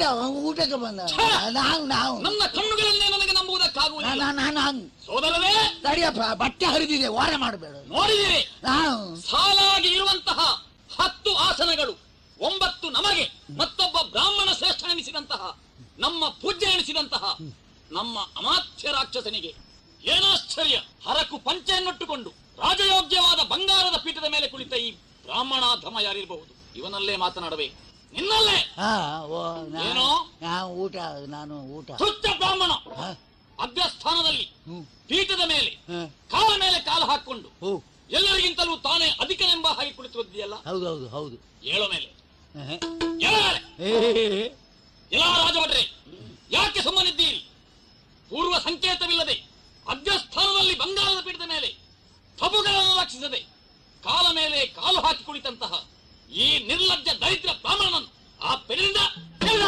ಊಟಕ್ಕೆ ಬಂದ ಛೆ! ನಾವು ನಾವು ನನ್ನ ಕಣ್ಣುಗಳನ್ನೇ ನನಗೆ ನಂಬುವುದಕ್ಕಾಗುವುದಿಲ್ಲ ನಾನು ನಾನು ಸೋದರರೇ ತಡಿಯಪ್ಪ ಬಟ್ಟೆ ಹರಿದಿದೆ ವಾರ ಮಾಡಬೇಡ ನೋಡಿದಿರಿ ನಾವು ಸಾಲಾಗಿ ಇರುವಂತಹ ಹತ್ತು ಆಸನಗಳು ಒಂಬತ್ತು ನಮಗೆ ಮತ್ತೊಬ್ಬ ಬ್ರಾಹ್ಮಣ ಶ್ರೇಷ್ಠ ಎನಿಸಿದಂತಹ ನಮ್ಮ ಪೂಜ್ಯ ಎನಿಸಿದಂತಹ ನಮ್ಮ ಅಮಾತ್ಯ ರಾಕ್ಷಸನಿಗೆ ಏನಾಶ್ಚರ್ಯ ಹರಕು ಪಂಚೆಯನ್ನುಟ್ಟುಕೊಂಡು ರಾಜಯೋಗ್ಯವಾದ ಬಂಗಾರದ ಪೀಠದ ಮೇಲೆ ಕುಳಿತ ಈ ಬ್ರಾಹ್ಮಣಾಧಮ ಯಾರಿರಬಹುದು ಇವನಲ್ಲೇ ಮಾತನಾಡಬೇಕು ನಿನ್ನಲ್ಲೇ ಹಾ ಓ ನಾ- ಏನು? ನಾವು ಊಟ ನಾನು ಊಟ ತುಚ್ಚ ಬ್ರಾಹ್ಮಣ ಹಾ, ಅಗ್ರಸ್ಥಾನದಲ್ಲಿ ಹ್ಮ್, ಪೀಠದ ಮೇಲೆ ಹಾ, ಕಾಲ ಮೇಲೆ ಕಾಲು ಹಾಕೊಂಡು ಓ ಎಲ್ಲರಿಗಿಂತಲೂ ತಾನೇ ಅಧಿಕನೆಂಬ ಹಾಗೆ ಕುಳಿತಿರುವುದಿದೆಯಲ್ಲ ಹೌದು ಹೌದು ಹೌದು ಏಳೋ ಮೇಲೆ ಆಹಾ. ಏಳೋ ಮೇಲೆ ಏ, ಏ, ಏ, ಎಲ್ಲ ರಾಜಭಟ್ರೆ ಯಾಕೆ ಸುಮ್ಮನಿದ್ದೀರಿ ಪೂರ್ವ ಸಂಕೇತವಿಲ್ಲದೆ ಅಗ್ರಸ್ಥಾನದಲ್ಲಿ ಬಂಗಾರದ ಪೀಠದ ಮೇಲೆ ಕಬುಗಳನ್ನು ರಕ್ಷಿಸದೆ ಕಾಲ ಮೇಲೆ ಕಾಲು ಹಾಕಿ ಕುಳಿತಂತಹ ಈ ನಿರ್ಲಜ್ಜ ದೈತ್ಯ